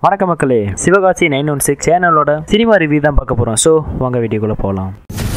வணக்க மக்களே Sivakasi nine one six சேனலோட சினிமா ரிவ்யூ தான் பார்க்க போகிறோம் ஸோ வாங்க வீடியோக்குள்ளே போகலாம்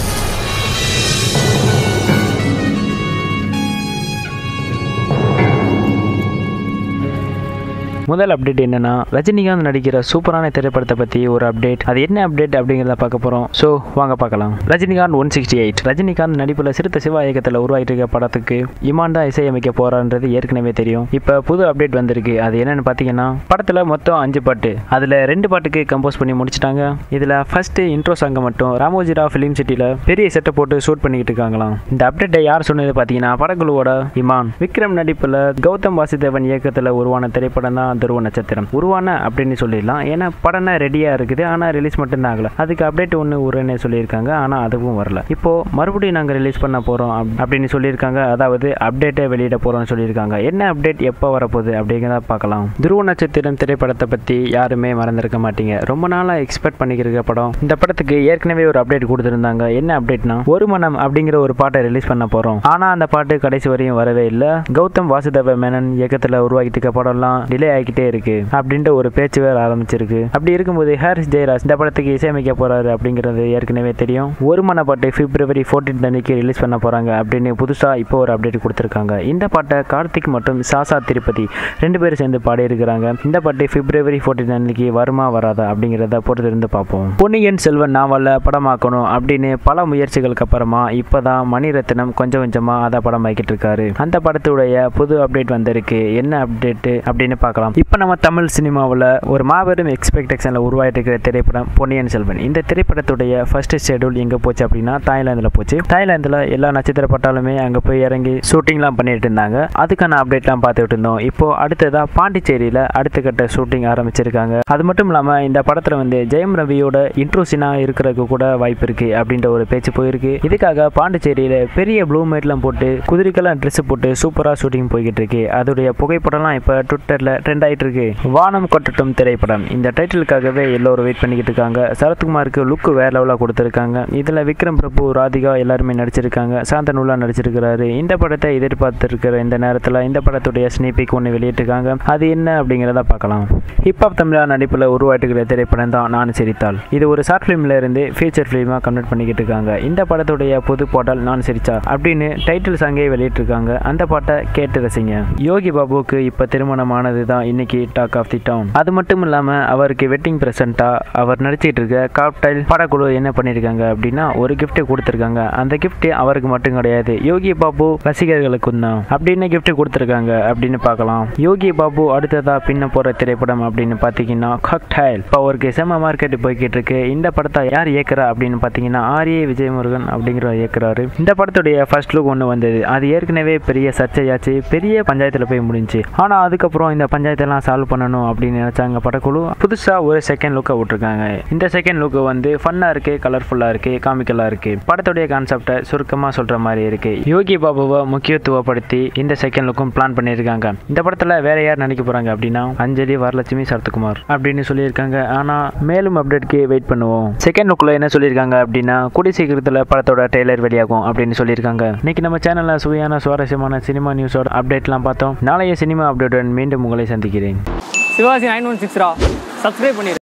முதல் அப்டேட் என்னன்னா ரஜினிகாந்த் நடிக்கிற சூப்பரான திரைப்படத்தை பற்றி ஒரு அப்டேட் அது என்ன அப்டேட் அப்படிங்கிறத பார்க்க போகிறோம் ஸோ வாங்க பார்க்கலாம் Rajinikanth one sixty eight Rajinikanth நடிப்பில் சிறுத்தை சிவா இயக்கத்தில் உருவாகிட்டு இருக்க படத்துக்கு இமான் தான் இசையமைக்க போறான்றது ஏற்கனவே தெரியும் இப்போ புது அப்டேட் வந்திருக்கு அது என்னன்னு பார்த்தீங்கன்னா படத்தில் மொத்தம் அஞ்சு பாட்டு அதில் ரெண்டு பாட்டுக்கு கம்போஸ் பண்ணி முடிச்சிட்டாங்க இதில் ஃபர்ஸ்ட் இன்ட்ரோ சாங்கை மட்டும் ராமோஜிரா ஃபிலிம் சிட்டியில் பெரிய செட்டை போட்டு ஷூட் பண்ணிக்கிட்டு இருக்காங்களாம் இந்த அப்டேட்டை யார் சொன்னது பார்த்தீங்கன்னா படக்குழுவோட இமான் விக்ரம் நடிப்பில் கௌதம் வாசுதேவன் இயக்கத்தில் உருவான திரைப்படம் தான் துருவ நட்சத்திரம் உருவான அப்படின்னு சொல்லிடலாம் ஏன்னா படம்னா ரெடியாக இருக்குது ஆனால் ரிலீஸ் மட்டும்தான் ஆகல அதுக்கு அப்டேட் ஒன்று உருன்னு சொல்லியிருக்காங்க ஆனால் அதுவும் வரல இப்போ மறுபடியும் நாங்கள் ரிலீஸ் பண்ண போகிறோம் அப்படின்னு சொல்லியிருக்காங்க அதாவது அப்டேட்டை வெளியிட போகிறோம்னு சொல்லியிருக்காங்க என்ன அப்டேட் எப்போ வரப்போகுது அப்படிங்கிறத பார்க்கலாம் துருவ நட்சத்திரம் திரைப்படத்தை பற்றி யாருமே மறந்துருக்க மாட்டீங்க ரொம்ப நாளாக எக்ஸ்பெக்ட் பண்ணிக்கிற படம் இந்த படத்துக்கு ஏற்கனவே ஒரு அப்டேட் கொடுத்துருந்தாங்க என்ன அப்டேட்னா ஒரு மனம் அப்படிங்கிற ஒரு பாட்டை ரிலீஸ் பண்ண போகிறோம் ஆனால் அந்த பாட்டு கடைசி வரையும் வரவே இல்லை கௌதம் வாசுதேவ மேனன் இயக்கத்தில் உருவாக்கிட்டு இருக்க படம்லாம் டிலே ஆகிக்கிட்டே இருக்கு அப்படின்ற ஒரு பேச்சு வேற ஆரம்பிச்சிருக்கு அப்படி இருக்கும்போது ஹாரிஸ் ஜெயராஜ் இந்த படத்துக்கு இசையமைக்க போறாரு அப்படிங்கிறது ஏற்கனவே தெரியும் ஒரு மன பாட்டு பிப்ரவரி ஃபோர்டீன் அன்னைக்கு ரிலீஸ் பண்ண போறாங்க அப்படின்னு புதுசா இப்போ ஒரு அப்டேட் கொடுத்துருக்காங்க இந்த பாட்டை கார்த்திக் மற்றும் சாசா திருப்பதி ரெண்டு பேரும் சேர்ந்து பாடி இருக்கிறாங்க இந்த பாட்டு பிப்ரவரி ஃபோர்டீன் அன்னைக்கு வருமா வராதா அப்படிங்கிறத பொறுத்து இருந்து பார்ப்போம் பொன்னியின் செல்வன் நாவலை படமாக்கணும் அப்படின்னு பல முயற்சிகளுக்கு அப்புறமா இப்போதான் மணிரத்னம் கொஞ்சம் கொஞ்சமா அதை படமாக்கிட்டு இருக்காரு அந்த படத்துடைய புது அப்டேட் வந்திருக்கு என்ன அப்டேட் அப்படின்னு பார்க்கலாம் இப்போ நம்ம தமிழ் சினிமாவில் ஒரு மாபெரும் எக்ஸ்பெக்டேஷனில் உருவாகிட்டு இருக்கிற திரைப்படம் பொன்னியின் செல்வன் இந்த திரைப்படத்துடைய ஃபர்ஸ்ட் ஷெடியூல் எங்கே போச்சு அப்படின்னா தாய்லாந்தில் போச்சு தாய்லாந்தில் எல்லா நட்சத்திர பட்டாலுமே அங்கே போய் இறங்கி ஷூட்டிங்லாம் பண்ணிட்டு இருந்தாங்க அதுக்கான அப்டேட்லாம் பார்த்துட்டு இருந்தோம் இப்போ அடுத்ததாக பாண்டிச்சேரியில் அடுத்த கட்ட ஷூட்டிங் ஆரம்பிச்சிருக்காங்க அது மட்டும் இல்லாமல் இந்த படத்தில் வந்து ஜெயம் ரவியோட இன்ட்ரோசினாக இருக்கிறதுக்கு கூட வாய்ப்பு இருக்குது அப்படின்ற ஒரு பேச்சு போயிருக்கு இதுக்காக பாண்டிச்சேரியில் பெரிய ப்ளூ மைட்லாம் போட்டு குதிரைக்கெல்லாம் ட்ரெஸ் போட்டு சூப்பராக ஷூட்டிங் போய்கிட்டு இருக்கு அதோடைய புகைப்படம்லாம் இப்போ ட்விட்டரில் ட்ரெண்ட் ஆகிட்டு இருக்கு வானம் கொட்டட்டும் திரைப்படம் இந்த டைட்டிலுக்காகவே எல்லோரும் வெயிட் பண்ணிக்கிட்டு இருக்காங்க சரத்குமாருக்கு லுக்கு வேற லெவலாக கொடுத்துருக்காங்க இதில் விக்ரம் பிரபு ராதிகா எல்லாருமே நடிச்சிருக்காங்க சாந்தனுல்லா நடிச்சிருக்கிறாரு இந்த படத்தை எதிர்பார்த்துருக்கிற இந்த நேரத்தில் இந்த படத்துடைய ஸ்னீபிக் ஒன்று வெளியிட்டிருக்காங்க அது என்ன அப்படிங்கிறத பார்க்கலாம் ஹிப்ஹாப் தமிழா நடிப்பில் உருவாட்டுகிற திரைப்படம் தான் நான் சிரித்தால் இது ஒரு ஷார்ட் ஃபிலிம்ல இருந்து ஃபீச்சர் ஃபிலிமாக கன்வெர்ட் பண்ணிக்கிட்டு இருக்காங்க இந்த படத்துடைய புது பாடல் நான் சிரிச்சா அப்படின்னு டைட்டில் சாங்கே வெளியிட்டிருக்காங்க அந்த பாட்டை கேட்டு ரசிங்க யோகி பாபுவுக்கு இப்போ திருமணமானது தான் இன்னைக்கு டாக் ஆஃப் தி டவுன் அது மட்டும் இல்லாமல் அவருக்கு வெட்டிங் ப்ரெசென்ட்டாக அவர் நடிச்சிட்டு இருக்க காப்டைல் படக்குழு என்ன பண்ணியிருக்காங்க அப்படின்னா ஒரு gift கொடுத்துருக்காங்க அந்த gift அவருக்கு மட்டும் கிடையாது யோகி பாபு ரசிகர்களுக்கும் தான் அப்படின்னு gift கொடுத்துருக்காங்க அப்படின்னு பார்க்கலாம் யோகி பாபு அடுத்ததா பின்ன போகிற திரைப்படம் அப்படின்னு பார்த்தீங்கன்னா காக்டைல் இப்போ அவருக்கு செம மார்க்கெட் போய்கிட்டு இருக்கு இந்த படத்தை யார் இயக்குறா அப்படின்னு பார்த்தீங்கன்னா ஆர்ஏ விஜயமுருகன் அப்படிங்கிற இயக்குறாரு இந்த படத்துடைய ஃபர்ஸ்ட் லுக் ஒன்று வந்தது அது ஏற்கனவே பெரிய சர்ச்சையாச்சு பெரிய பஞ்சாயத்தில் போய் முடிஞ்சு ஆனால் அதுக்கப்புறம் இந்த பஞ்சாயத்தெல்லாம் சால்வ் பண்ணணும் அப்படின்னு நினச்சாங்க படக்குழு புதுசாக ஒரு செகண்ட் லுக்கை விட்டுருக்காங்க இந்த செகண்ட் லுக்கு வந்து ஃபன்னாக இருக்கு கலர்ஃபுல்லாக இருக்கு காமிக்கலாக இருக்கு படத்துடைய கான்செப்டை சுருக்கமாக சொல்கிற மாதிரி இருக்கு யோகி பாபுவை முக்கியத்துவப்படுத்தி இந்த செகண்ட் லுக்கும் பிளான் பண்ணியிருக்காங்க இந்த படத்தில் வேற யார் நடிக்க போகிறாங்க அப்படின்னா அஞ்சலி வரலட்சுமி சரத்குமார் அப்படின்னு சொல்லியிருக்காங்க ஆனால் மேலும் அப்டேட்க்கு வெயிட் பண்ணுவோம் செகண்ட் லுக்கில் என்ன சொல்லியிருக்காங்க அப்படின்னா கூடிய சீக்கிரத்தில் படத்தோட டெய்லர் வெளியாகும் அப்படின்னு சொல்லியிருக்காங்க இன்னைக்கு நம்ம சேனலில் சுவையான சுவாரஸ்யமான சினிமா நியூஸோட அப்டேட்லாம் பார்த்தோம் நாளைய சினிமா அப்டேட்டுடன் மீண்டும் உங்களை சந்திக்கிறேன் சிவாசி நைன் ஒன் சிக்ஸ்ரா சப்ஸ்கிரைப் பண்ணிடு